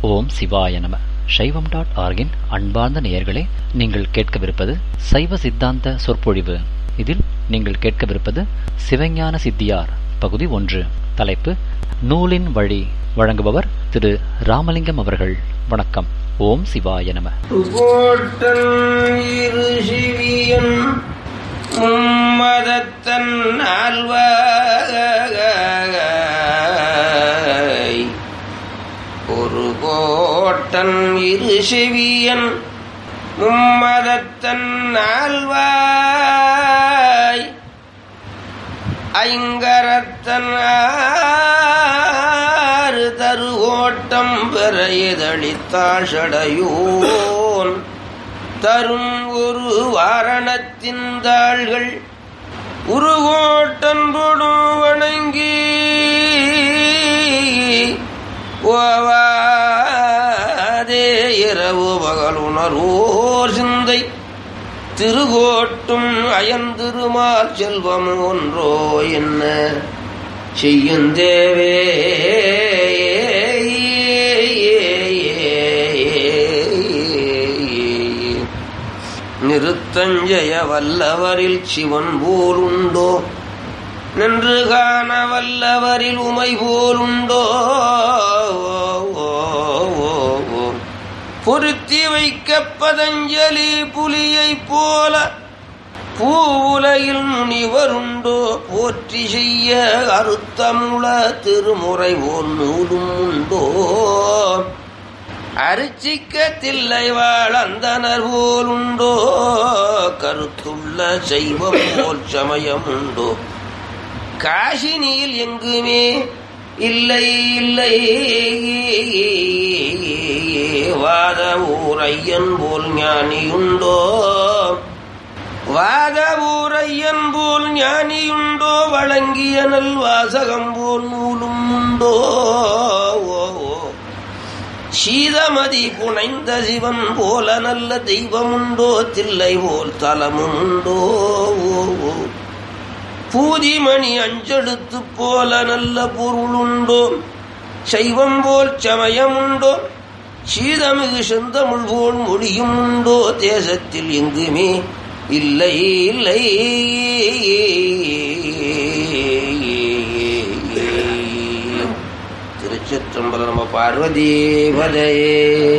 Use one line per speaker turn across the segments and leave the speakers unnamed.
ஓம் சிவாய நம சைவம் டாட் ஆர்கின் அன்பார்ந்த நேயர்களே நீங்கள் கேட்கவிருப்பது சைவ சித்தாந்த சொற்பொழிவு இதில் நீங்கள் கேட்கவிருப்பது சிவஞான சித்தியார் பகுதி ஒன்று தலைப்பு நூலின் வழி வழங்குபவர் திரு ராமலிங்கம் அவர்கள் வணக்கம் ஓம் சிவாய நம
கோட்டன் இரு சிவியன் மும்மதத்தன் ஆழ்வாய் ஒரு கோட்டன் இரு செவியன் மும்மதத்தன் ஆழ்வாய் ஐங்கரத்தன் ஆறு தருகோட்டம் பெற எதளித்தாள் சடையோன் தரும் ஒரு வாரணத்தின் தாள்கள் உருகோட்டன் பொடும் வணங்கி ஓவாதே இரவு பகல் உணர்வோர் சிந்தை திருகோட்டும் அயந்திருமால் செல்வம் ஒன்றோ என்ன செய்யும் தேவே நிறுத்தஞ்சய வல்லவரில் சிவன் போலுண்டோ நின்று காண வல்லவரில் உமை போலுண்டோ பொருத்தி வைக்க பதஞ்சலி புலியைப் போல பூவுலையில் முனிவருண்டோ போற்றி செய்ய அறுத்தமுள திருமுறை ஓர் நூலும் உண்டோ அரிச்சிக்க தில்லை வாழந்தனர் போலுண்டோ கருத்துள்ள செய்வம் போல் சமயம் உண்டோ காசினியில் எங்குமே இல்லை இல்லை வாத ஊரையன் போல் ஞானியுண்டோ வாத ஊரையன் போல் ஞானியுண்டோ வழங்கிய நல் வாசகம் போல் நூலும் உண்டோ சீதமதி புனைந்த சிவன் போல நல்ல தெய்வம் உண்டோ தில்லை போல் தலமும் உண்டோ பூதிமணி அஞ்செழுத்து போல நல்ல பொருள் உண்டோ சைவம் போல் சமயம் உண்டோ சீதமிகு செந்தமிழ் போல் மொழியும் உண்டோ தேசத்தில் எங்குமே இல்லை இல்லை திருச்சிற்றம்பலம் நம்ம பார்வதி பதையே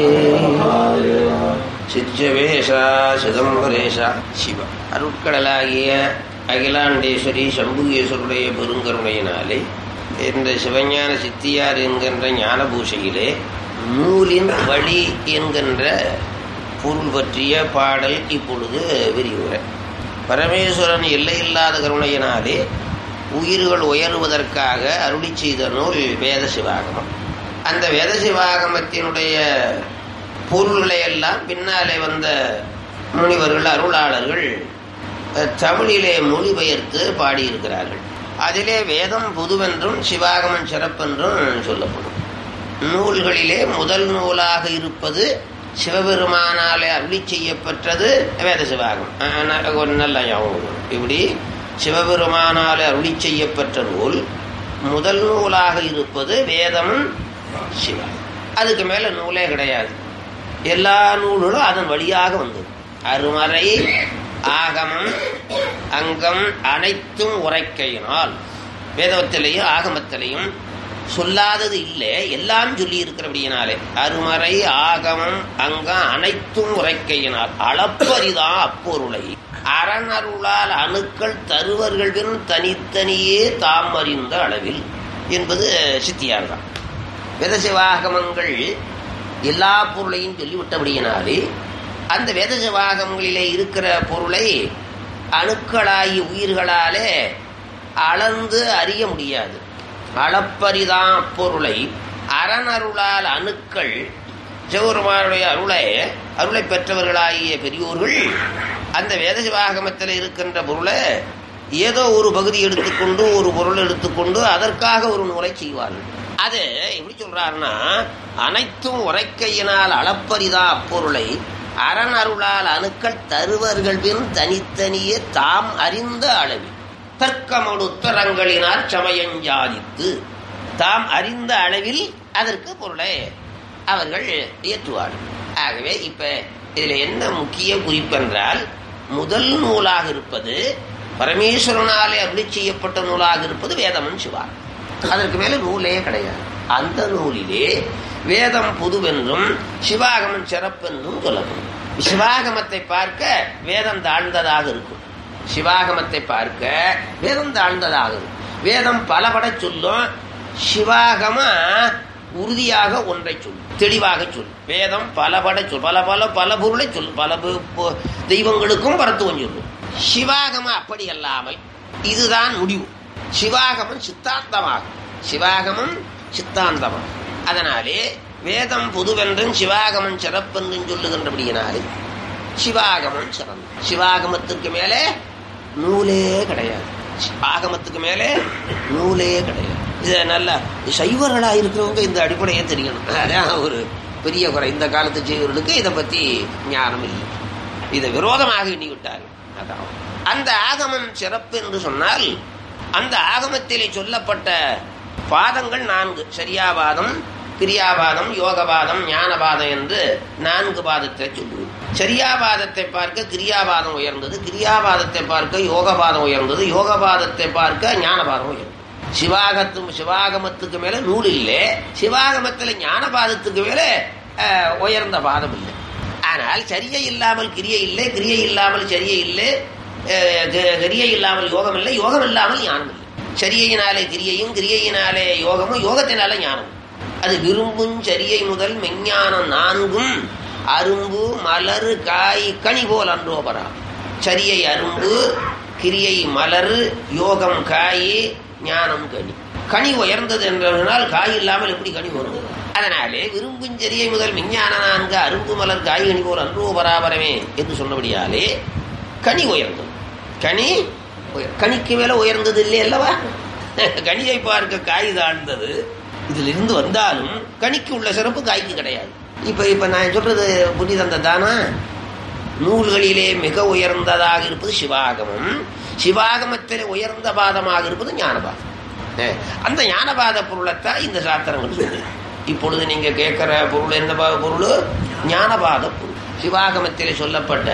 சிச்சவேஷா சிதம்பரேஷா சிவ அருட்கடலாகிய அகிலாண்டேஸ்வரி சம்புகேஸ்வருடைய பெருங்கருணையினாலே இந்த சிவஞான சித்தியார் என்கின்ற ஞான பூசையிலே நூலின் வழி என்கின்ற பொருள் பற்றிய பாடல் இப்பொழுது விரிவுரை பரமேஸ்வரன் எல்லையில்லாத கருணையினாலே உயிர்கள் உயருவதற்காக அருளி செய்த நூல் வேத சிவாகமம் அந்த வேத சிவாகமத்தினுடைய பொருள்களை எல்லாம் பின்னாலே வந்த முனிவர்கள் அருளாளர்கள் தமிழிலே மொழிபெயர்த்து பாடியிருக்கிறார்கள் அதிலே வேதம் புதுவென்றும் சிவாகமன் சிறப்பென்றும் சொல்லப்படும் நூல்களிலே முதல் நூலாக இருப்பது சிவபெருமானாலே அருளி செய்யப்பட்டது வேத சிவாகம் ஒரு நல்ல ஞாபகம் இப்படி சிவபெருமானாலே அருளி செய்யப்பட்ட நூல் முதல் நூலாக இருப்பது வேதம் சிவம் அதுக்கு மேல நூலே கிடையாது எல்லா நூல்களும் அதன் வழியாக வந்தது அருமறை ஆகமம் அங்கம் அனைத்தும் உரைக்கையினால் வேதத்திலையும் ஆகமத்திலையும் சொல்லாதது இல்லை எல்லாம் சொல்லி இருக்கிறபடியினாலே அருமறை ஆகமம் அங்கம் அனைத்தும் உரைக்கையினால் அளப்பரிதான் அப்பொருளை அறநருளால் அணுக்கள் தருவர்கள் தனித்தனியே தாம் அறிந்த அளவில் என்பது சித்தியார் தான் வேதசிவாகமங்கள் எல்லா பொருளையும் சொல்லிவிட்டபடியினாலே அந்த வேத சிவாகங்களிலே இருக்கிற பொருளை அணுக்களாகி உயிர்களாலே அளந்து அறிய முடியாது அளப்பரிதான் பொருளை அறநருளால் அணுக்கள் சிவபெருமானுடைய அருளை அருளை பெற்றவர்களாகிய பெரியோர்கள் அந்த வேத சிவாகமத்தில் இருக்கின்ற பொருளை ஏதோ ஒரு பகுதி எடுத்துக்கொண்டு ஒரு பொருள் எடுத்துக்கொண்டு அதற்காக ஒரு நூலை செய்வார்கள் அது எப்படி சொல்றாருன்னா அனைத்தும் உரைக்கையினால் அளப்பரிதா அப்பொருளை அரண் அருளால் அணுக்கள் தருவர்கள் பின் தனித்தனியே தாம் அறிந்த அளவில் தர்க்கமொடு உத்தரங்களினால் சமயஞ்சாதித்து தாம் அறிந்த அளவில் அதற்கு பொருளை அவர்கள் ஏற்றுவார்கள் ஆகவே இப்ப இதுல என்ன முக்கிய குறிப்பென்றால் முதல் நூலாக இருப்பது பரமேஸ்வரனாலே அருளி செய்யப்பட்ட நூலாக இருப்பது வேதமும் சிவாகம் அதற்கு மேல நூலே கிடையாது அந்த நூலிலே வேதம் புதுவென்றும் சிவாகமம் சிறப்பென்றும் சொல்லப்படும் சிவாகமத்தை பார்க்க வேதம் தாழ்ந்ததாக இருக்கும் சிவாகமத்தை பார்க்க வேதம் தாழ்ந்ததாக இருக்கும் வேதம் பலபட சொல்லும் சிவாகம உறுதியாக ஒன்றை சொல்லும் தெளிவாக சொல்லும் வேதம் பலபட சொல் பல பல பல பொருளை சொல்லும் பல பு- பு- தெய்வங்களுக்கும் பரத்துவம் சொல்லும் சிவாகமம் அப்படி அல்லாமல் இதுதான் முடிவு சிவாகமம் சித்தாந்தமாகும் சிவாகமம் சித்தாந்தமாகும் அதனாலே வேதம் புதுவென்றும் சிவாகமம் சிறப்பென்றும் சொல்லுகின்றபடியினாலே சிவாகமம் சிறந்தது சிவாகமத்துக்கு மேலே நூலே கிடையாது ஆகமத்துக்கு மேலே நூலே கிடையாது இது நல்ல சைவர்களா இருக்கிறவங்க இந்த அடிப்படையே தெரியணும் அதான் ஒரு பெரிய குறை இந்த காலத்து செய்வர்களுக்கு இதை பத்தி ஞானம் இல்லை இதை விரோதமாக எண்ணி விட்டார்கள் அதான் அந்த ஆகமம் சிறப்பு என்று சொன்னால் அந்த ஆகமத்திலே சொல்லப்பட்ட பாதங்கள் நான்கு சரியாபாதம் கிரியாபாதம் யோகபாதம் ஞானபாதம் என்று நான்கு பாதத்தை சொல்லுவது சரியாபாதத்தை பார்க்க கிரியாபாதம் உயர்ந்தது கிரியாபாதத்தை பார்க்க யோகபாதம் உயர்ந்தது யோகபாதத்தை பார்க்க ஞானபாதம் உயர்ந்தது சிவாகத்து சிவாகமத்துக்கு மேல நூல் இல்லை சிவாகமத்துல ஞானபாதத்துக்கு மேல அஹ், உயர்ந்த பாதம் இல்லை ஆனால் சரியை இல்லாமல் கிரியை இல்லை கிரியை இல்லாமல் சரியை இல்லை அஹ், க- கிரியை இல்லாமல் யோகம் இல்லை யோகம் இல்லாமல் ஞானம் இல்லை சரியையினாலே கிரியையும் கிரியையினாலே யோகமும் யோகத்தினாலே ஞானம் அது விரும்பும் சரியை முதல் மெஞ்ஞானம் நான்கும் அரும்பு மலர் காய் கனி போல் அன்றோபரா சரியை அரும்பு கிரியை மலர் யோகம் காய் ஞானம் கனி கனி உயர்ந்தது என்றால் காய் இல்லாமல் எப்படி கனி வரும் அதனாலே விரும்பும் சரியை முதல் விஞ்ஞான நான்கு அரும்பு மலர் காய் கனி போல் அன்றோ பராபரமே என்று சொன்னபடியாலே கனி உயர்ந்தது கனி உயர்- கனிக்கு மேல உயர்ந்தது இல்லை அல்லவா கனியை பார்க்க காய் தாழ்ந்தது இதுல இருந்து வந்தாலும் கனிக்கு உள்ள சிறப்பு காய்க்கு கிடையாது இப்ப இப்ப நான் சொல்றது புரிதந்த தானா நூல்களிலே மிக உயர்ந்ததாக இருப்பது சிவாகமம் சிவாகமத்திலே உயர்ந்த பாதமாக இருப்பது ஞானபாதம் அஹ், அந்த ஞானபாத பொருளைத்தான் இந்த சாத்திரங்கள் சொல்லுது இப்பொழுது நீங்க கேட்கிற பொருள் என்ன பா- பொருள் ஞானபாத பொருள் சிவாகமத்திலே சொல்லப்பட்ட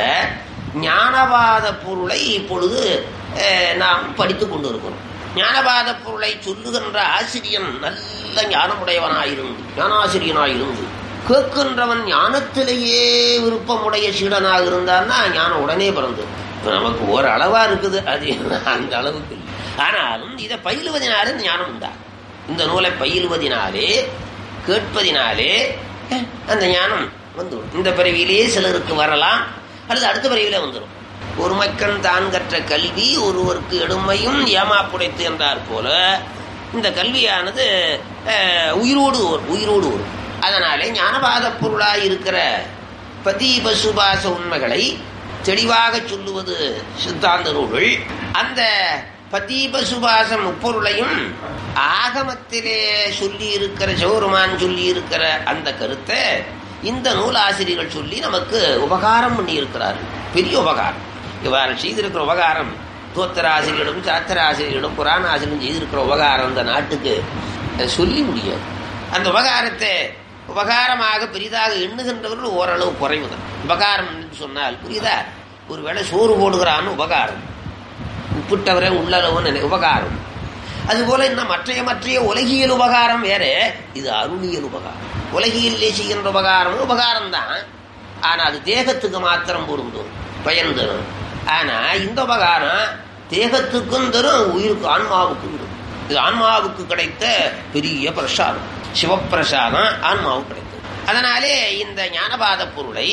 ஞானபாத பொருளை இப்பொழுது அஹ், நாம் படித்துக் கொண்டு இருக்கிறோம் ஞானபாத பொருளை சொல்லுகின்ற ஆசிரியன் நல்ல ஞானமுடையவனாயிருந்து ஞானாசிரியனாயிருந்து கேட்கின்றவன் ஞானத்திலேயே விருப்பமுடைய சீடனாக இருந்தான்னா ஞானம் உடனே பிறந்து நமக்கு ஒரு அளவா இருக்குது அது அந்த அளவுக்கு இல்லை. ஆனாலும் இதை பயிலுவதனாலே இந்த ஞானம் உண்டா இந்த நூலை பயிலுவதினாலே கேட்பதினாலே அஹ், அந்த ஞானம் வந்துடும் இந்த பிறவியிலேயே சிலருக்கு வரலாம் அல்லது அடுத்த பிறவியிலே வந்துடும் ஒரு மக்கள் தான் கற்ற கல்வி ஒருவருக்கு எடுமையும் ஏமாப்புடைத்து என்றார் போல இந்த கல்வியானது அஹ், உயிரோடு வரும், உயிரோடு வரும் அதனாலே ஞானபாத பொருளாய் இருக்கிற பதி பசுபாச உண்மைகளை தெளிவாக சொல்லுவது சித்தாந்த நூல்கள் அந்த பதீப சுபாசம் முப்பொருளையும் ஆகமத்திலே சொல்லி இருக்கிற சிவருமான் சொல்லி இருக்கிற அந்த கருத்தை இந்த நூலாசிரியர்கள் சொல்லி நமக்கு உபகாரம் பண்ணி இருக்கிறார்கள் பெரிய உபகாரம் இவ்வாறு செய்திருக்கிற உபகாரம் தோத்திர ஆசிரியர்களும் சாத்திர ஆசிரியர்களும் புராண ஆசிரியரும் செய்திருக்கிற உபகாரம் இந்த நாட்டுக்கு அஹ், சொல்லி முடியாது அந்த உபகாரத்தை உபகாரமாக பெரிதாக எண்ணுகின்றவர்கள் ஓரளவு குறைவுதான் உபகாரம் என்று சொன்னால் புரியுதா ஒருவேளை சோறு போடுகிறான்னு உபகாரம் உப்பிட்டவரே உள்ளளவு நினை உபகாரம் அதுபோல இன்னும் மற்றைய மற்றைய உலகியல் உபகாரம் வேற இது அருளியல் உபகாரம் உலகியல்லே செய்கின்ற உபகாரம் உபகாரம் தான் ஆனா அது தேகத்துக்கு மாத்திரம் பொருந்தும் பயன் தரும் ஆனா இந்த உபகாரம் தேகத்துக்கும் தரும் உயிருக்கு ஆன்மாவுக்கும் தரும் இது ஆன்மாவுக்கு கிடைத்த பெரிய பிரசாதம் சிவப்பிரசாதம் ஆன்மாவுக்கு கிடைத்தது அதனாலே இந்த ஞானபாத பொருளை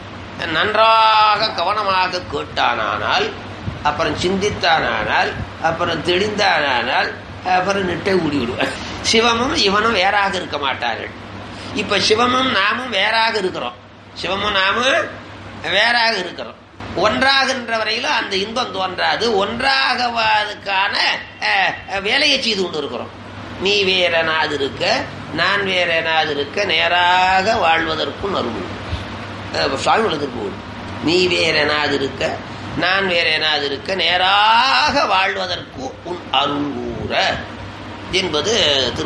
நன்றாக கவனமாக கேட்டானானால் அப்புறம் சிந்தித்தானால் அப்புறம் தெளிந்தானால் அப்புறம் நிட்டை ஊடி விடுவார் சிவமும் இவனும் வேறாக இருக்க மாட்டார்கள் இப்ப சிவமும் நாமும் வேறாக இருக்கிறோம் சிவமும் நாமும் வேறாக இருக்கிறோம் ஒன்றாகின்ற வரையிலும் அந்த இன்பம் தோன்றாது ஒன்றாகவாதுக்கான அஹ், வேலையை செய்து கொண்டு இருக்கிறோம் நீ வேற நாது இருக்க நான் வேற நாது இருக்க நேராக வாழ்வதற்கும் அருள் அஹ் சுவாமி திருப்பூர் நீ வேற நாது இருக்க நான் வேற நாது இருக்க நேராக வாழ்வதற்கு உன் அருள் கூற என்பது திருப்பூர்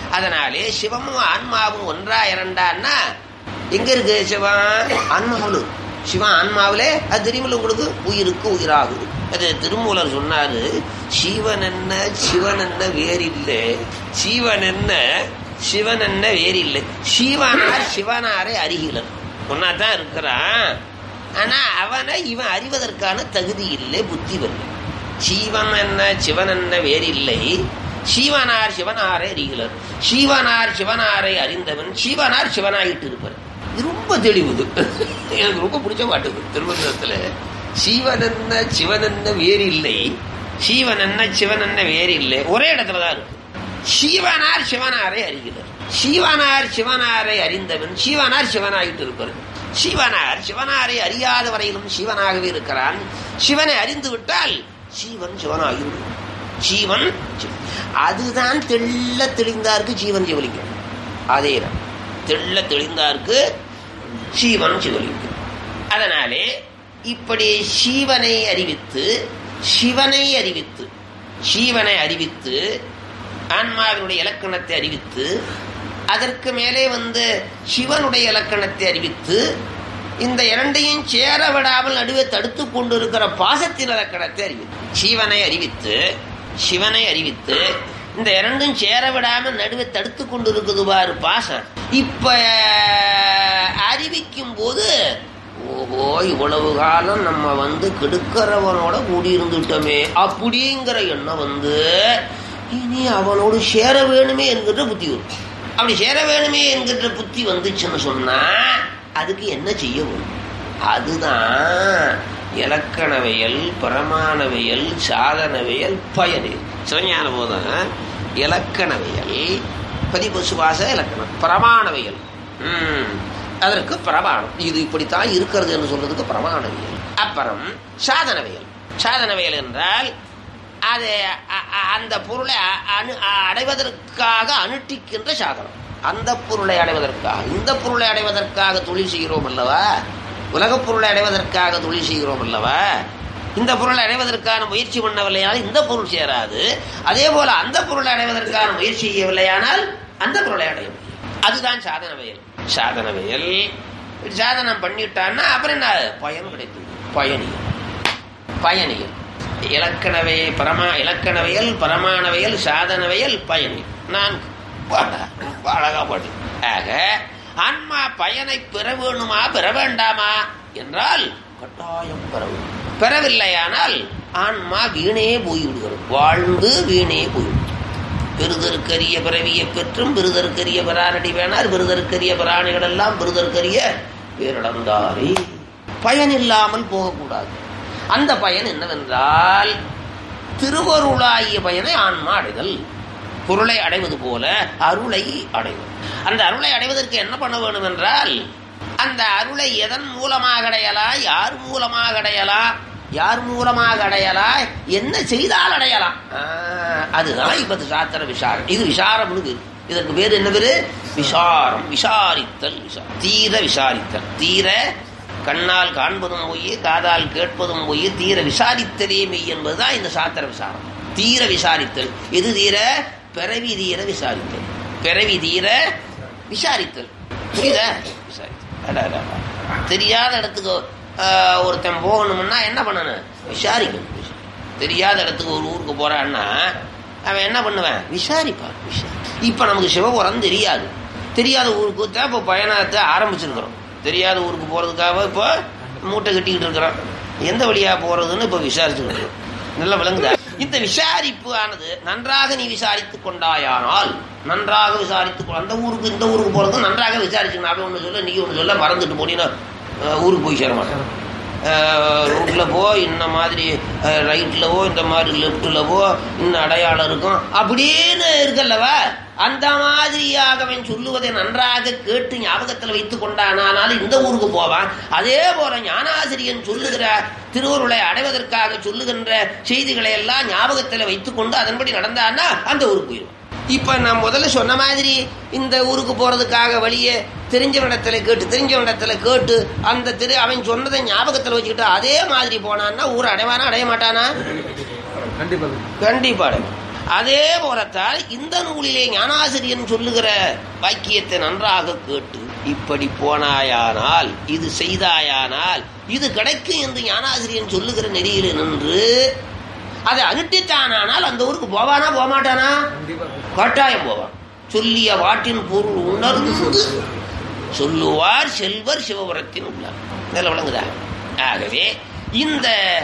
அதனாலே சிவமும் ஆன்மாவும் ஒன்றா இரண்டான்னா எங்க இருக்கு சிவம் ஆன்மாவில் சிவன் ஆன்மாவிலே அது தெரியுமில்ல உங்களுக்கு உயிருக்கு உயிராகுது அது திருமூலர் சொன்னாரு சிவன் என்ன சிவன் என்ன வேறில்லை சிவன் என்ன சிவன் என்ன வேறில்லை சிவனார் சிவனாரை அறிகிறன் ஒன்னாதான் இருக்கிறான் ஆனா அவனை இவன் அறிவதற்கான தகுதி இல்லை புத்தி வரல சீவன் என்ன சிவன் என்ன வேறில்லை சீவனார் சிவனாரை அறிகிறார் சீவனார் சிவனாரை அறிந்தவன் சீவனார் சிவனாயிட்டு இருப்பார் இது ரொம்ப தெளிவு இது. எனக்கு ரொம்ப பிடிச்ச பாட்டு இது, திருவந்தத்துல சீவன் என்ன சிவன் என்ன வேறில்லை சீவன் என்ன சிவன் என்ன வேறில்லை ஒரே இடத்துல தான் இருக்கு சீவனார் சிவனாரை அறிகிறார் சீவனார் சிவனாரை அறிந்தவன் சீவனார் சிவனாயிட்டு இருப்பார் சிவனார் சிவனாரை அறியாத வரையிலும் சிவனாகவே இருக்கிறான் சிவனை அறிந்து விட்டால் சீவன் சிவனாகிவிடும் ஜீவன் சிவ- அதுதான் தெள்ள தெளிந்தாருக்கு ஜீவன் சிவலிங்கம் அதே தான் தெள்ள தெளிந்தாருக்கு ஜீவன் சிவலிங்கம் அதனாலே இப்படி சிவனை அறிவித்து சிவனை அறிவித்து சிவனை அறிவித்து ஆன்மாவினுடைய இலக்கணத்தை அறிவித்து அதற்கு மேலே வந்து சிவனுடைய இலக்கணத்தை அறிவித்து இந்த இரண்டையும் சேர விடாமல் நடுவே தடுத்து கொண்டிருக்கிற பாசத்தின் இலக்கணத்தை அறிவித்து சிவனை அறிவித்து சிவனை அறிவித்து இந்த இரண்டும் சேர விடாமல் நடுவே தடுத்து கொண்டு இருக்குது பாரு பாசம் இப்ப அறிவிக்கும் போது ஓஹோ இவ்வளவு காலம் நம்ம வந்து கெடுக்கிறவனோட கூடி இருந்துட்டோமே அப்படிங்கிற எண்ணம் வந்து இனி அவனோடு சேர வேணுமே என்கிற புத்தி வரும் அப்படி சேர வேணுமே என்கிற புத்தி வந்துச்சுன்னு சொன்னா அதுக்கு என்ன செய்ய வேணும் அதுதான் இலக்கணவியல் பிரமாணவியல் சாதனவியல் பயனியல் சிவஞான போதம் இலக்கணவியல் பதிப்பு சுவாச இலக்கணம் பிரமாணவியல் ம், அதற்கு பிரமாணம் இது இப்படித்தான் இருக்கிறது என்று சொல்றதுக்கு பிரமாணவியல் அப்புறம் சாதனவியல் சாதனவியல் என்றால் அது அ- அ- அந்த பொருளை அ- அணு அ- அடைவதற்காக அனுஷ்டிக்கின்ற சாதனம் அந்த பொருளை அடைவதற்காக இந்த பொருளை அடைவதற்காக தொழில் செய்கிறோம் அல்லவா உலகப் பொருளை அடைவதற்காக தொழில் செய்கிறோம் அல்லவா இந்த பொருளை அடைவதற்கான முயற்சி பண்ணவில்லையானால் இந்த பொருள் சேராது அதே போல அந்த பொருளை அடைவதற்கான முயற்சி செய்யவில்லையானால் அந்த பொருளை அடைய முடியும் அதுதான் சாதனவியல் சாதனவியல் சாதனம் பண்ணிட்டான்னா அப்புறம் என்ன பயன் கிடைத்தது பயணியம் பயணியல் இலக்கணவே பரமா இலக்கணவியல் பரமானவியல் சாதனவியல் பயணி நான் அழகா பாட்டு ஆக ஆன்மா பயனை பெற வேணுமா பெற வேண்டாமா என்றால் கட்டாயம் பெற வேண்டும் பெறவில்லையானால் ஆன்மா வீணே போய்விடுகிறது வாழ்ந்து வீணே போய்விடும் பெருதற்கரிய பிறவியை பெற்றும் பெருதற்கரிய பிரானடி வேணார் பெருதற்கரிய பிராணிகள் எல்லாம் பெருதற்கரிய பேரிழந்தாரே பயன் இல்லாமல் போகக்கூடாது அந்த பயன் என்னவென்றால் திருவருளாகிய பயனை ஆன்மா அடைதல் பொருளை அடைவது போல அருளை அடைவது அந்த அருளை அடைவதற்கு என்ன பண்ண வேண்டும் என்றால் அந்த அருளை எதன் மூலமாக அடையலாம் யார் மூலமாக அடையலாம் யார் மூலமாக அடையலாம் என்ன செய்தால் அடையலாம் ஆ, அதுதான் இப்ப சாத்திர விசாரம் இது விசாரம் இதற்கு பேர் என்ன பேரு விசாரம் விசாரித்தல் விசாரம் தீர விசாரித்தல் தீர கண்ணால் காண்பதும் பொய் காதால் கேட்பதும் பொய் தீர விசாரித்தலே மெய் என்பதுதான் இந்த சாத்திர விசாரம் தீர விசாரித்தல் எது தீர பிறவி தீர விசாரித்தல் பிறவி தீர விசாரித்தல் புரியுதா விசாரித்தல் அடா, அடா, அடா. தெரியாத இடத்துக்கு ஆஹ், ஒருத்தன் போகணும்னா என்ன பண்ணணும் விசாரிக்கணும் தெரியாத இடத்துக்கு ஒரு ஊருக்கு போறான்னா அவன் என்ன பண்ணுவேன் விசாரிப்பான் விசாரி இப்ப நமக்கு சிவபுரம் தெரியாது தெரியாத ஊருக்கு தான் இப்போ பயணத்தை ஆரம்பிச்சிருக்கிறோம் தெரியாத ஊருக்கு போறதுக்காக இப்போ மூட்டை கட்டிக்கிட்டு இருக்கிறோம் எந்த வழியா போறதுன்னு இப்போ விசாரிச்சுட்டு இருக்கிறோம் நல்ல விளங்குதா இந்த விசாரிப்பு ஆனது நன்றாக நீ விசாரித்துக் கொண்டாயானால் நன்றாக விசாரித்து அந்த ஊருக்கு இந்த ஊருக்கு போறது நன்றாக விசாரிச்சுக்கணும் அவன் ஒன்று சொல்ல நீ ஒன்று சொல்ல மறந்துட்டு போனீங்கன்னா அஹ், ஊருக்கு போய் சேர மாட்டேன் ரோட்ல போ இந்த மாதிரி ரைட்ல போ இந்த மாதிரி லெஃப்ட்ல போ இன்னும் அடையாளம் இருக்கும் அப்படின்னு இருக்கல்லவா அந்த மாதிரியாக அவன் சொல்லுவதை நன்றாக கேட்டு ஞாபகத்தில் வைத்துக் கொண்டானாலும் இந்த ஊருக்கு போவான் அதே போல ஞானாசிரியன் சொல்லுகிற திருவருளை அடைவதற்காக சொல்லுகின்ற செய்திகளை எல்லாம் ஞாபகத்தில் வைத்துக்கொண்டு அதன்படி நடந்தான்னா அந்த ஊருக்கு போயிடுவான் இப்ப நான் முதல்ல சொன்ன மாதிரி இந்த ஊருக்கு போறதுக்காக வழியே தெரிஞ்சவனிடத்துல கேட்டு தெரிஞ்சவனிடத்துல கேட்டு அந்த திரு அவன் சொன்னதை ஞாபகத்துல வச்சுக்கிட்டு அதே மாதிரி போனான்னா ஊரை அடைவானா அடைய மாட்டானா
கண்டிப்பா
கண்டிப்பா அடைவான் அதே போலத்தான் இந்த நூலிலே ஞானாசிரியன் சொல்லுகிற வாக்கியத்தை நன்றாக கேட்டு இப்படி போனாயானால் இது செய்தாயானால் இது கிடைக்கும் என்று ஞானாசிரியன் சொல்லுகிற நெறியில் நின்று அதை அனுட்டித்தானால் அந்த ஊருக்கு போவானா போகமாட்டானா கட்டாயம் போவான் சொல்லிய வாட்டின் பொருள் உணர்ந்து சொல்லுவார் செல்வர் சிவபுரத்தின் உள்ளார் இதில் விளங்குதா ஆகவே இந்த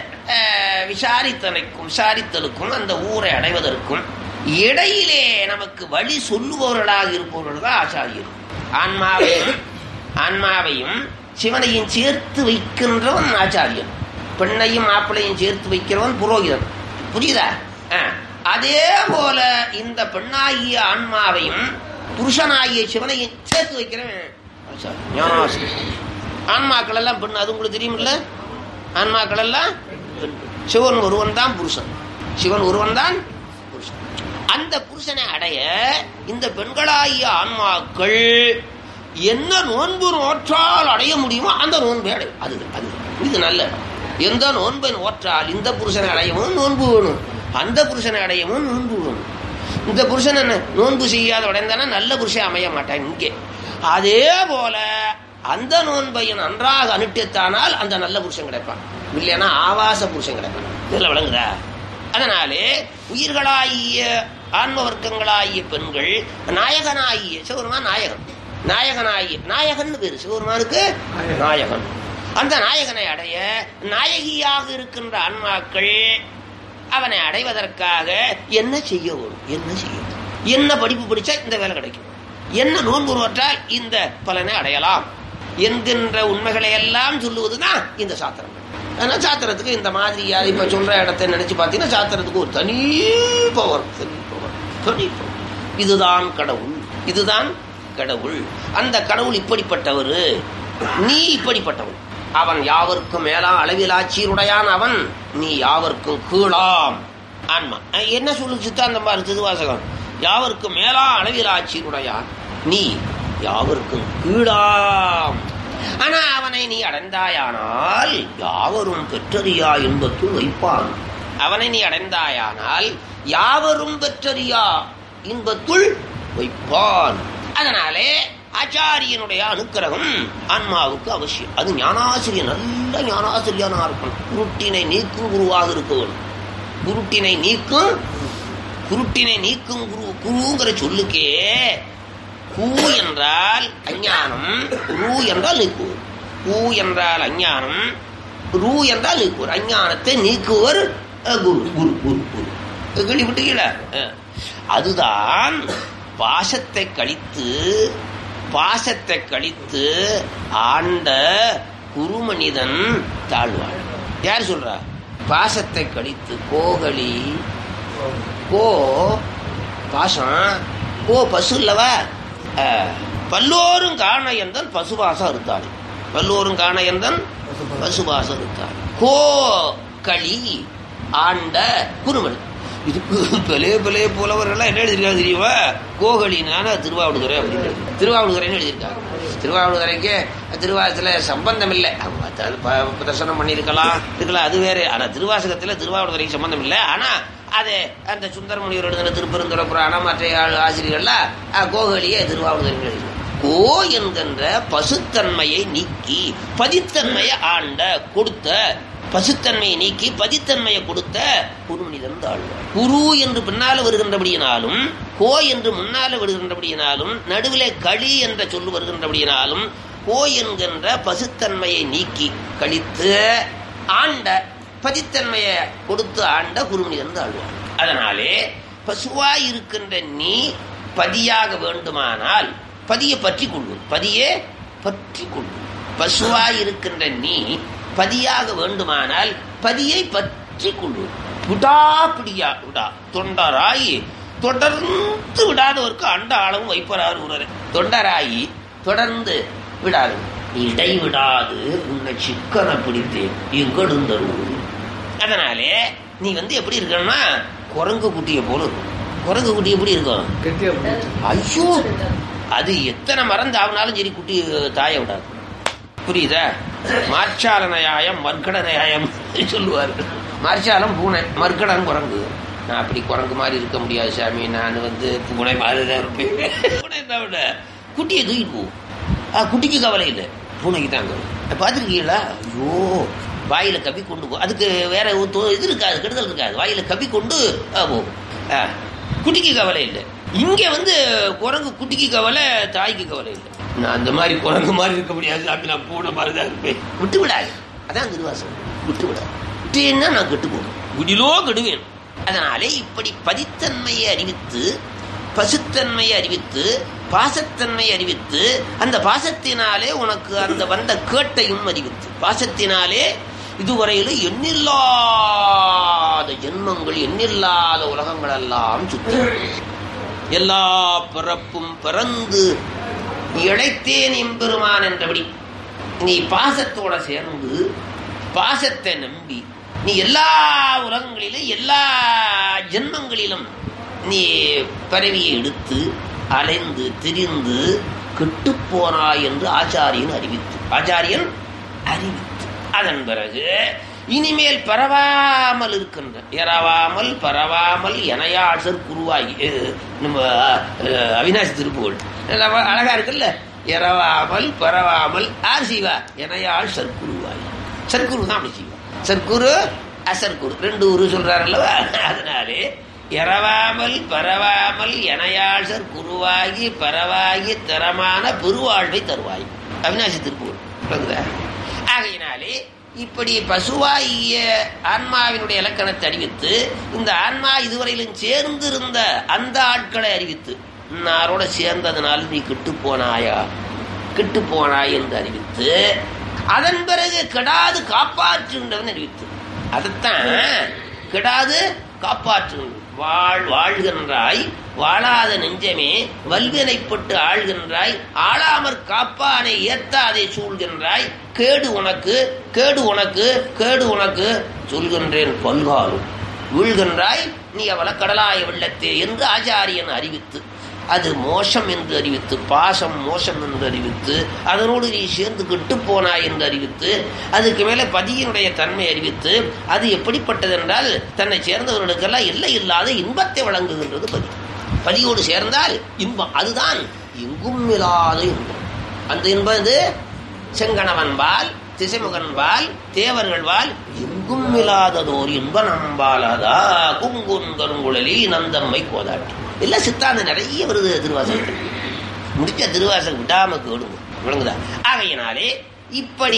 அஹ், விசாரித்தனைக்கும் விசாரித்தலுக்கும் அந்த ஊரை அடைவதற்கும் இடையிலே நமக்கு வழி சொல்லுபவர்களாக இருப்பவர்கள் தான் ஆச்சாரியர் ஆன்மாவையும் ஆன்மாவையும் சிவனையும் சேர்த்து வைக்கின்றவன் ஆச்சாரியன் பெண்ணையும் மாப்பிளையும் சேர்த்து வைக்கிறவன் புரோகிதன் புரியுதா ஆ. அதே போல இந்த பெண்ணாகிய ஆன்மாவையும் புருஷனாகிய சிவனையும் சேர்த்து வைக்கிறவன் ஆச்சாரியன். ஞானாசிரியன். ஆன்மாக்கள் எல்லாம் பெண் அது உங்களுக்கு தெரியுமில்ல ஆன்மாக்கள் எல்லாம் பெண். சிவன் ஒருவன் தான் புருஷன் சிவன் ஒருவன் தான் புருஷன் அந்த புருஷனை அடைய இந்த பெண்களாகிய ஆன்மாக்கள் என்ன நோன்பு நோற்றால் அடைய முடியுமோ அந்த நோன்பை அடையும் அது அது இது நல்ல எந்த நோன்பை நோற்றால் இந்த புருஷனை அடையவும் நோன்பு வேணும் அந்த புருஷனை அடையவும் நோன்பு வேணும் இந்த புருஷன் என்ன நோன்பு செய்யாத உடைந்தானா நல்ல புருஷன் அமைய மாட்டான் இங்கே அதே போல அந்த நோன்பையும் நன்றாக அனுட்டித்தானால் அந்த நல்ல புருஷன் கிடைப்பான் இல்லைன்னா ஆவாச புருஷன் கிடைப்பான் இதில் விளங்குதா அதனாலே உயிர்களாகிய ஆன்ம வர்க்கங்களாகிய பெண்கள் நாயகனாகிய சிவருமான் நாயகன் நாயகனாகிய நாயகன் பேரு சிவருமானுக்கு நாயகன் அந்த நாயகனை அடைய நாயகியாக இருக்கின்ற ஆன்மாக்கள் அவனை அடைவதற்காக என்ன செய்ய வரும் என்ன செய்ய வரும்? என்ன படிப்பு படிச்சா இந்த வேலை கிடைக்கும் என்ன நோன்பு நோற்றால் இந்த பலனை அடையலாம் என்கின்ற உண்மைகளை எல்லாம் சொல்லுவதுதான் இந்த சாத்திரம் அதனால சாத்திரத்துக்கு இந்த மாதிரி யார் இப்ப சொல்ற இடத்தை நினைச்சு பார்த்தீங்கன்னா சாத்திரத்துக்கு ஒரு தனி பவர் தனி பவர் தனி பவர் இதுதான் கடவுள் இதுதான் கடவுள் அந்த கடவுள் இப்படிப்பட்டவர் நீ இப்படிப்பட்டவன் அவன் யாவருக்கும் மேலாம் அளவிலாட்சியருடையான் அவன் நீ யாவருக்கும் கீழாம் ஆன்மா அஹ் என்ன சொல்லு சித்தாந்தம் பாரு திருவாசகம் யாவருக்கும் மேலா அளவிலாட்சியருடையான் நீ யாவருக்கும் கீழாம் ஆனா அவனை நீ அடைந்தாயானால் யாவரும் பெற்றறியா இன்பத்துள் வைப்பான் அவனை நீ அடைந்தாயானால் யாவரும் பெற்றறியா இன்பத்துள் வைப்பான் அதனாலே ஆச்சாரியனுடைய அனுக்கிரகம் ஆன்மாவுக்கு அவசியம் அது ஞானாசிரியர் நல்ல ஞானாசிரியனா இருக்கணும் குருட்டினை நீக்கும் குருவாக இருக்க வேண்டும் குருட்டினை நீக்கும் குருட்டினை நீக்கும் குரு குருங்கிற சொல்லுக்கே கூ என்றால் அஞ்ஞானம் ரூ என்றால் நீக்குவர் கூ என்றால் அஞ்ஞானம் ரூ என்றால் நீக்குவர் அஞ்ஞானத்தை நீக்குவர் அஹ், குரு குரு குரு குரு கேள்விப்பட்டீங்களா அஹ். அதுதான் பாசத்தை கழித்து பாசத்தை கழித்து ஆண்ட குருமனிதன் தாழ்வாள் யார் சொல்றா பாசத்தை கழித்து கோகலி கோ பாசம் கோ பசு இல்லவா அஹ், பல்லோரும் காண எந்தன் பசுபாசம் இருந்தாள் பல்லோரும் காண எந்தன் பசுபாசம் இருந்தாள் கோ களி ஆண்ட குருமன் இதுக்கு பெலே பெலே புலவர்கள்லாம் என்ன எழுதியிருக்காங்க தெரியுமா கோகலினான திருவாவடுதுறை அப்படின்னு எழுதி- திருவாவடுதுறைன்னு எழுதியிருக்காங்க திருவாவடுதுறைக்கு திருவாசத்துல சம்பந்தம் இல்லை அவங்க அது ப- தரிசனம் பண்ணியிருக்கலாம் இருக்கலாம் அது வேறு ஆனா திருவாசகத்துல திருவாவடுதுறைக்கு சம்பந்தம் இல்லை ஆனா அது அந்த சுந்தரமுனிவர் எழுதின திருப்பெருந்துற புராணம் மற்ற ஆ- ஆசிரியர்கள்லாம் அஹ், கோகலியை திருவாவடுதுறை எழுதி கோ என்கின்ற பசுத்தன்மையை நீக்கி பதித்தன்மையை ஆண்ட கொடுத்த பசுத்தன்மையை நீக்கி பதித்தன்மையை கொடுத்த குருமனிதன் தாழ்வார் குரு என்று பின்னால வருகின்றபடியினாலும் கோ என்று முன்னால வருகின்றபடியினாலும் நடுவிலே களி என்ற சொல்லு வருகின்றபடியினாலும் கோ என்கின்ற பசுத்தன்மையை நீக்கி கழித்து ஆண்ட பதித்தன்மையை கொடுத்து ஆண்ட குருமனிதன் தாழ்வார் அதனாலே பசுவாய் இருக்கின்ற நீ பதியாக வேண்டுமானால் பதியை பற்றி கொள்ளும் பதியே பற்றி கொள்ளும் பசுவாய் இருக்கின்ற நீ பதியாக வேண்டுமானால் பதியை பற்றி கொள்ளும் விடாப்பிடியா விடா தொண்டராய் தொடர்ந்து விடாதவருக்கு அண்ட அளவும் வைப்பறார் உணரே தொண்டராயி தொடர்ந்து விடாது இடைவிடாது உன்னை சிக்கன பிடித்தேன் எங்கெடுந்தருள் அதனாலே நீ வந்து எப்படி இருக்கணும்னா குரங்கு குட்டியை போல இருக்கும் குரங்கு குட்டி எப்படி இருக்கும்
கெட்டியா பிடிச்சு.
ஐயோ அது எத்தனை மறந்து ஆகினாலும் சரி குட்டி தாய விடாது புரியுதா மார்ச்சால நியாயம் மர்க்கட நியாயம் சொல்லுவார் மார்ச்சாலம் பூனை மர்க்கடன் குரங்கு நான் அப்படி குரங்கு மாதிரி இருக்க முடியாது சாமி நான் வந்து பூனை மாதிரி தான் இருப்பேன் பூனை என்ன விட குட்டியை தூக்கிட்டு போகும் ஆ குட்டிக்கு கவலை இல்லை பூனைக்கு தாங்க பார்த்துருக்கீங்களா ஐயோ வாயில கவி கொண்டு போ அதுக்கு வேற ஒரு தொ- இது இருக்காது கெடுதல் இருக்காது வாயில கவி கொண்டு ஆ, போகும் ஆ, குட்டிக்கு கவலை இல்லை இங்க வந்து குரங்கு குட்டிக்கு கவலை தாய்க்கு கவலை இல்லை நான் அந்த மாதிரி குரங்கு மாதிரி இருக்க முடியாது சாமி நான் பூனை மாதிரி தான் இருப்பேன் விட்டு விடாது அதான் திருவாசகம் விட்டு விடாது விட்டேன்னா நான் கெட்டு போவேன் விடிலோ கெடுவேன் அதனாலே இப்படி பதித்தன்மையை அறிவித்து பசுத்தன்மையை அறிவித்து பாசத்தன்மையை அறிவித்து அந்த பாசத்தினாலே உனக்கு அந்த வந்த கேட்டையும் அறிவித்து பாசத்தினாலே இதுவரையிலும் எண்ணில்லாத ஜென்மங்கள் எண்ணில்லாத உலகங்கள் எல்லாம் சுத்த எல்லா பிறப்பும் பிறந்து இழைத்தேன் எம்பெருமான் என்றபடி நீ பாசத்தோட சேர்ந்து பாசத்தை நம்பி நீ எல்லா உலகங்களிலும் எல்லா ஜென்மங்களிலும் நீ பரவியை எடுத்து அலைந்து திரிந்து கெட்டுப் போனாய் என்று ஆச்சாரியன் அறிவித்து ஆச்சாரியன் அறிவித்து அதன் பிறகு இனிமேல் பரவாமல் இருக்கின்ற எறவாமல் பரவாமல் எனையாசர் குருவாகி அஹ், நம்ம அஹ், அவினாசி திருப்புகழ் நல்லா அழகா இருக்குல்ல எறவாமல் பரவாமல் ஆர் செய்வா எனையாள் சர்க்குருவாகி சர்க்குரு தான் அப்படி செய்வா சர்க்குரு அசர்குரு ரெண்டு உரு சொல்றாரு அல்லவா அதனாலே எறவாமல் பரவாமல் எனையாழ்சர் குருவாகி பரவாகி தரமான பெருவாழ்வை தருவாய் அவினாசி திருப்பூர் விளங்குதா? ஆகையினாலே இப்படி பசுவாகிய ஆன்மாவினுடைய இலக்கணத்தை அறிவித்து இந்த ஆன்மா இதுவரையிலும் சேர்ந்திருந்த அந்த ஆட்களை அறிவித்து நாரோட சேர்ந்ததனால் நீ கெட்டு போனாயா கெட்டு போனாய் என்று அறிவித்து அதன் பிறகு கெடாது காப்பாற்றுகின்றவன் அறிவித்து அதைத்தான் கெடாது காப்பாற்று வாழ் வாழ்கின்றாய் வாழாத நெஞ்சமே வல்வினைப்பட்டு ஆழ்கின்றாய் ஆளாமற் காப்பானை ஏத்தாதே சூழ்கின்றாய் கேடு உனக்கு கேடு உனக்கு கேடு உனக்கு சொல்கின்றேன் பல்காலும் வீழ்கின்றாய் நீ அவள கடலாய வெள்ளத்தே என்று ஆச்சாரியன் அறிவித்து அது மோசம் என்று அறிவித்து பாசம் மோசம் என்று அறிவித்து அதனோடு நீ சேர்ந்து கெட்டு போனாய் என்று அறிவித்து அதுக்கு மேலே பதியினுடைய தன்மை அறிவித்து அது எப்படிப்பட்டது என்றால் தன்னை சேர்ந்தவர்களுக்கெல்லாம் எல்லை இல்லாத இன்பத்தை வழங்குகின்றது பதி பதியோடு சேர்ந்தால் இன்பம் அதுதான் எங்கும் இல்லாத இன்பம் அந்த இன்பம் இது செங்கணவன்பால் திசைமுகன்பால் தேவர்கள்பால் எங்கும் இல்லாததோர் இன்ப நம்பாலாதா குங்குன் கருங்குழலி நந்தம்மை கோதாட்டி இல்ல சித்தாந்தம் நிறைய வருது திருவாசகம் முடிச்ச திருவாசகம் விடாம கேடுங்க விளங்குதா ஆகையினாலே இப்படி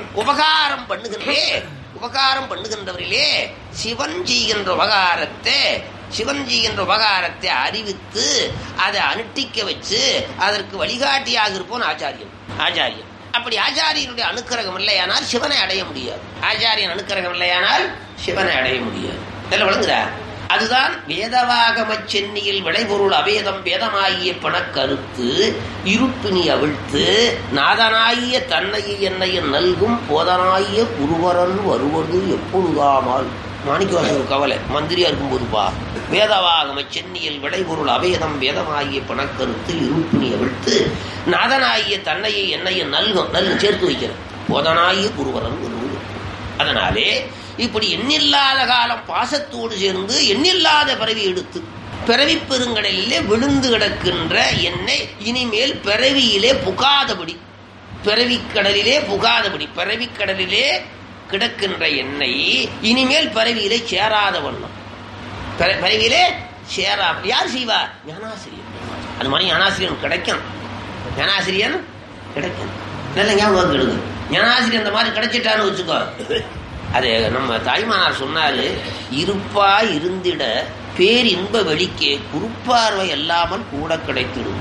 உபகாரம் பண்ணுகின்றே உபகாரம் பண்ணுகின்றவரிலே சிவன் செய்கின்ற உபகாரத்தை சிவன் செய்கின்ற உபகாரத்தை அறிவித்து அதை அனுஷ்டிக்க வச்சு அதற்கு வழிகாட்டியாக இருப்போன் ஆச்சாரியன் ஆச்சாரியன் அப்படி ஆச்சாரியனுடைய அனுக்கிரகம் இல்லையானால் சிவனை அடைய முடியாது ஆச்சாரியன் அனுக்கிரகம் இல்லையானால் சிவனை அடைய முடியாது இதெல்லாம் விளங்குதா அதுதான் வேதவாகம சென்னியில் விளைபொருள் அவேதம் வேதமாகிய பணக்கருத்து இருப்பினி அவிழ்த்து நாதனாகிய தன்னையை என்னையும் நல்கும் போதனாகிய குருவரன் வருவது எப்பொழுதாமால் மாணிக்கவாசகர் கவலை மந்திரியா இருக்கும்போதுப்பா வேதவாகம சென்னியில் விளைபொருள் அவேதம் வேதமாகிய பணக்கருத்து இருப்பினி அவிழ்த்து நாதனாகிய தன்னையை என்னையும் நல்கும் நல்கும் சேர்த்து வைக்கிறேன் போதனாகிய குருவரன் வருவது அதனாலே இப்படி எண்ணில்லாத காலம் பாசத்தோடு சேர்ந்து எண்ணில்லாத பிறவி எடுத்து பிறவி பெருங்கடலிலே விழுந்து கிடக்கின்ற என்னை இனிமேல் பிறவியிலே புகாதபடி பிறவிக்கடலிலே புகாதபடி பிறவிக்கடலிலே கிடக்கின்ற என்னை இனிமேல் பிறவியிலே சேராத வண்ணம் பிற- பிறவியிலே சேரா யார் செய்வா ஞானாசிரியன் அது மாதிரி ஞானாசிரியன் கிடைக்கும் ஞானாசிரியன் கிடைக்கும் நல்ல ஞாபகம் எடுங்க ஞானாசிரியன் அந்த மாதிரி கிடைச்சிட்டான்னு வச்சுக்கோ அது நம்ம தாய்மானார் சொன்னாரு இருப்பா இருந்திட பேரின்ப வெளிக்கே குறுப்பார்வை அல்லாமல் கூட கிடைத்திடும்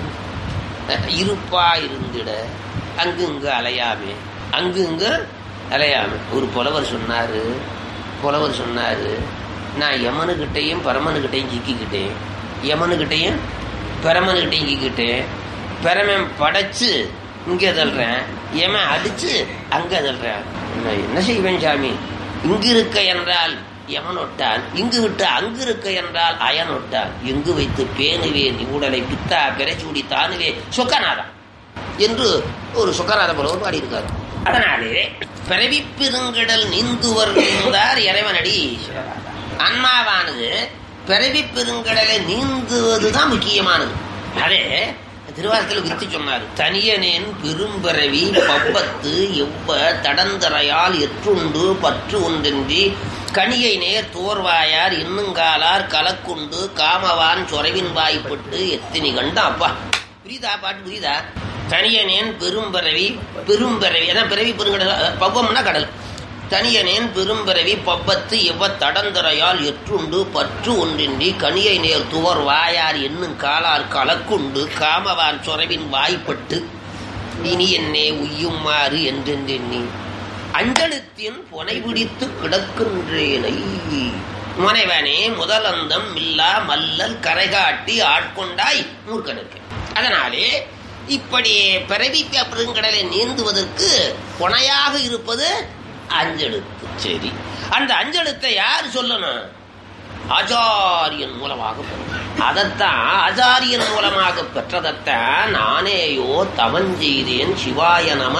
இருப்பா இருந்திட அங்கு இங்கு அலையாமே அங்கு இங்கு அலையாமே ஒரு புலவர் சொன்னாரு புலவர் சொன்னாரு நான் யமனுக்கிட்டையும் பரமனுக்கிட்டையும் சிக்கிக்கிட்டேன் யமனுக்கிட்டையும் பரமனுக்கிட்டையும் சிக்கிக்கிட்டேன் பரமன் படைச்சு இங்கே தள்ளுறேன் யமன் அடிச்சு அங்கே தள்ளுறேன் நான் என்ன செய்வேன் சாமி இங்கு இருக்க என்றால் யமனொட்டான் இங்கு விட்டு அங்கு இருக்க என்றால் அயனொட்டான் எங்கு வைத்து பேணுவேன் உடலை பித்தா பெறச்சூடி தானுவே சொக்கநாதன் என்று ஒரு சொக்கநாத புலவர் பாடியிருக்கார் அதனாலே பிறவி பெருங்கடல் நீந்துவர் நீந்தார் இறைவனடி சிவராஜா. ஆன்மாவானது பிறவி பெருங்கடலை நீந்துவதுதான் முக்கியமானது அதே திருவாரத்தில் விரித்து சொன்னார் தனியனேன் பெரும்பிறவி பப்பத்து எவ்வ தடந்தரையால் எற்றுண்டு பற்று ஒன்றென்றி கனியை நேர் தோர்வாயார் இன்னுங்காலார் கலக்குண்டு காமவான் சொரவின் வாய்ப்பட்டு எத்தினி கண்ட அப்பா புரியுதா பாட்டு புரியுதா தனியனேன் பெரும்பிறவி பெரும்பிறவி அதான் பிறவி பெருங்கடல் பவ்வம்னா கடல் தனியனேன் பெரும்பிறவி பப்பத்து எவ்வ தடந்தரையால் எற்றுண்டு பற்று ஒன்றின்றி கனியை நேர் துவர் வாயார் என்னும் காலார் கலக்குண்டு காமவான் சொரவின் வாய்ப்பட்டு இனி என்னே உய்யுமாறு என்றென்றெண்ணி அஞ்சலத்தின் புனை பிடித்து கிடக்கின்றேனை முனைவனே முதலந்தம் மில்லா மல்லல் கரைகாட்டி ஆட்கொண்டாய் மூர்க்கனுக்கு அதனாலே இப்படி பிறவி பெருங்கடலை நீந்துவதற்கு புனையாக இருப்பது அஞ்செழுத்து சரி அந்த அஞ்செழுத்தை யார் சொல்லணும் ஆச்சாரியன் மூலமாக பெறும் அதைத்தான் ஆச்சாரியன் மூலமாக பெற்றதைத்தான் நானேயோ தவன் செய்தேன் சிவாய நம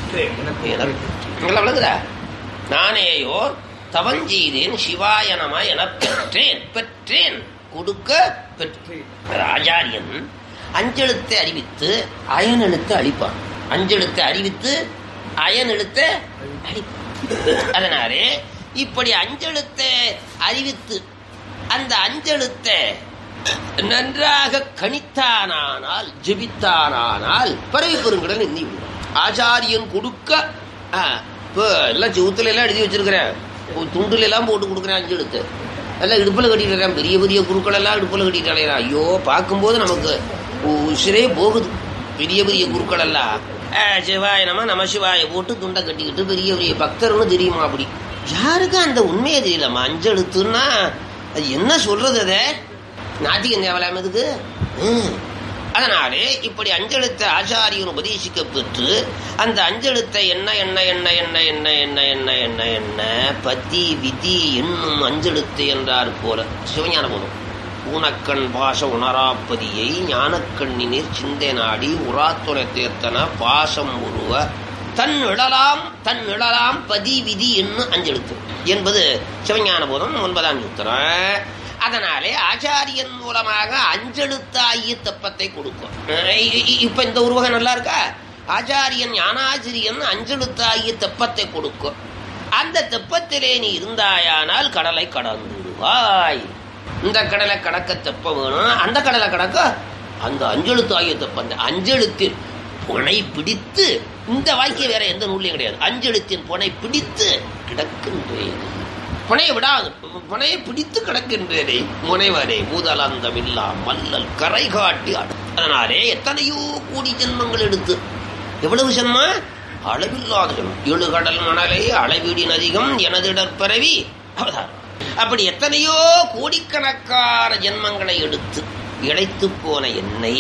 விளங்குதா நானேயோ தவன் செய்தேன் சிவாய நம என பெற்றேன் பெற்றேன் கொடுக்க பெற்றேன் ஆச்சாரியன் அஞ்செழுத்தை அறிவித்து அயன் எழுத்தை அழிப்பான் அஞ்செழுத்தை அறிவித்து அயன் எழுத்தை அழிப்பான் அதனாலே இப்படி அஞ்செழுத்தை அறிவித்து அந்த அஞ்செழுத்தை நன்றாக கணித்தானானால் ஜெபித்தானானால் பறவை பெருங்கடல் எண்ணி விடும் ஆச்சாரியன் கொடுக்க ஆ, இப்போ எல்லாம் செவுத்துல எல்லாம் எழுதி வச்சிருக்கிறேன் துண்டுல எல்லாம் போட்டு கொடுக்குறேன் அஞ்செழுத்து எல்லாம் இடுப்பில் கட்டிட்டு பெரிய பெரிய குருக்கள் எல்லாம் இடுப்பில் கட்டிட்டு அலையிறான் ஐயோ பார்க்கும்போது நமக்கு உசிரே போகுது பெரிய பெரிய குருக்கள் எல்லாம் ஆ, சிவாய நம நம சிவாய போட்டு துண்டை கட்டிக்கிட்டு பெரிய பெரிய பக்தர்னு தெரியுமா அப்படி யாருக்கு அந்த உண்மையை தெரியலம்மா அஞ்செழுத்துன்னா அது என்ன சொல்றது அதை நாத்திகம் தேவலாம் எதுக்கு ம். அதனாலே இப்படி அஞ்செழுத்தை ஆச்சாரியன் உபதேசிக்க பெற்று அந்த அஞ்செழுத்தை என்ன என்ன என்ன என்ன என்ன என்ன என்ன என்ன என்ன பதி விதி என்னும் அஞ்செழுத்து என்றார் போல சிவஞான போதும் ஊனக்கண் பாச உணராப்பதியை ஞானக்கண்ணினீர் சிந்தை நாடி உராத்துணை தேர்த்தன பாசம் உருவ தன் இழலாம் தன் இழலாம் பதி விதி என்னும் அஞ்செழுத்து என்பது சிவஞான போதம் ஒன்பதாம் சூத்திரம் அதனாலே ஆச்சாரியன் மூலமாக அஞ்செழுத்தாகிய தெப்பத்தை கொடுக்கும் அஹ் இ- இ- இப்ப இந்த உருவகம் நல்லா இருக்கா ஆச்சாரியன் ஞானாசிரியன் அஞ்செழுத்தாகிய தெப்பத்தை கொடுக்கும் அந்த தெப்பத்திலே நீ இருந்தாயானால் கடலை கடந்து விடுவாய் இந்த கடலை கடக்க தெப்ப வேணும் அந்த கடலை கடக்க அந்த அஞ்செழுத்து ஆகிய தெப்பம் அந்த அஞ்செழுத்தின் புனை பிடித்து இந்த வாக்கியம் வேற எந்த நூல்லையும் கிடையாது அஞ்செழுத்தின் புனை பிடித்து கிடக்கின்றேன் புனையை விடாது புனையை பிடித்து கிடக்கின்றேனே முனைவரே பூதலந்தமில்லா மல்லல் கரை காட்டி ஆடு அதனாலே எத்தனையோ கோடி ஜென்மங்கள் எடுத்து எவ்வளவு ஜென்ம அளவில்லாத ஜென்மம் ஏழு கடல் மணலை அளவீடின் அதிகம் எனதிடற் பரவி அவதாரம் அப்படி எத்தனையோ கோடிக்கணக்கான ஜென்மங்களை எடுத்து இழைத்து போன என்னை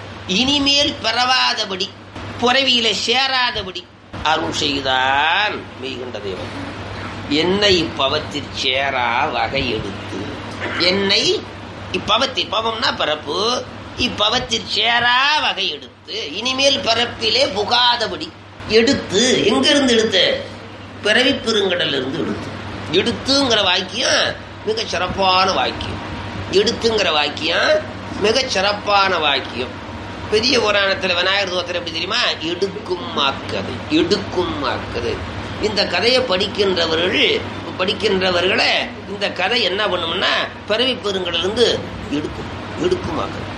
இனிமேல் பெறவாதபடி புறவியில சேராதபடி அருள் செய்தான் மெய்கண்ட தேவன் என்னை இப்பவத்தில் சேரா வகை எடுத்து என்னை இப்பவத்தில் பவம்னா பரப்பு இப்பவத்தில் சேரா வகை எடுத்து இனிமேல் பரப்பிலே புகாதபடி எடுத்து எங்க இருந்து எடுத்து பிறவி பெருங்கடல்ல இருந்து எடுத்து எடுத்துங்கிற வாக்கியம் மிக சிறப்பான வாக்கியம் எடுத்துங்கிற வாக்கியம் மிக சிறப்பான வாக்கியம் பெரிய புராணத்துல விநாயகர் தோத்திரம் எப்படி தெரியுமா எடுக்கும் மாக்கதை எடுக்கும் மாக்கதை இந்த கதையை படிக்கின்றவர்கள் படிக்கின்றவர்களை இந்த கதை என்ன பண்ணும்னா பிறவி பெருங்கடல இருந்து எடுக்கும் எடுக்கும் மாக்கதை